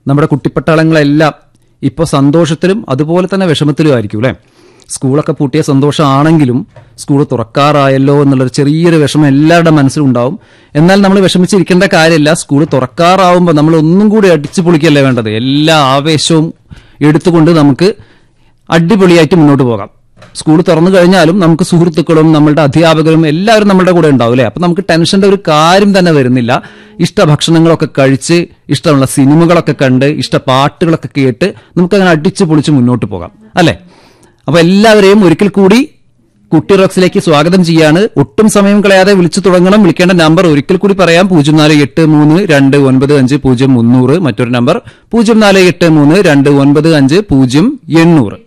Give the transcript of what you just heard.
നമ്മുടെ കുട്ടിപ്പട്ടാളങ്ങളെല്ലാം ഇപ്പോൾ സന്തോഷത്തിലും അതുപോലെ തന്നെ വിഷമത്തിലും ആയിരിക്കും അല്ലേ സ്കൂളൊക്കെ പൂട്ടിയ സന്തോഷമാണെങ്കിലും സ്കൂൾ തുറക്കാറായല്ലോ എന്നുള്ളൊരു ചെറിയൊരു വിഷമം എല്ലാവരുടെ മനസ്സിലും ഉണ്ടാവും എന്നാൽ നമ്മൾ വിഷമിച്ചിരിക്കേണ്ട കാര്യമില്ല സ്കൂൾ തുറക്കാറാവുമ്പോൾ നമ്മൾ ഒന്നും കൂടി അടിച്ചു പൊളിക്കല്ലേ വേണ്ടത് എല്ലാ ആവേശവും എടുത്തുകൊണ്ട് നമുക്ക് അടിപൊളിയായിട്ട് മുന്നോട്ട് പോകാം സ്കൂൾ തുറന്നു കഴിഞ്ഞാലും നമുക്ക് സുഹൃത്തുക്കളും നമ്മളുടെ അധ്യാപകരും എല്ലാവരും നമ്മുടെ കൂടെ ഉണ്ടാവും അല്ലേ അപ്പൊ നമുക്ക് ടെൻഷന്റെ ഒരു കാര്യം തന്നെ വരുന്നില്ല ഇഷ്ട ഭക്ഷണങ്ങളൊക്കെ കഴിച്ച് ഇഷ്ടമുള്ള സിനിമകളൊക്കെ കണ്ട് ഇഷ്ട പാട്ടുകളൊക്കെ കേട്ട് നമുക്ക് അങ്ങനെ അടിച്ചു പൊളിച്ച് മുന്നോട്ട് പോകാം അല്ലേ അപ്പൊ എല്ലാവരെയും ഒരിക്കൽ കൂടി കുട്ടി റോക്സിലേക്ക് സ്വാഗതം ചെയ്യാണ് ഒട്ടും സമയം കളയാതെ വിളിച്ചു തുടങ്ങണം വിളിക്കേണ്ട നമ്പർ ഒരിക്കൽ കൂടി പറയാം പൂജ്യം നാല് എട്ട് മൂന്ന് രണ്ട് ഒൻപത് അഞ്ച് പൂജ്യം മുന്നൂറ് മറ്റൊരു നമ്പർ പൂജ്യം നാല് എട്ട് മൂന്ന് രണ്ട് ഒൻപത് അഞ്ച് പൂജ്യം എണ്ണൂറ്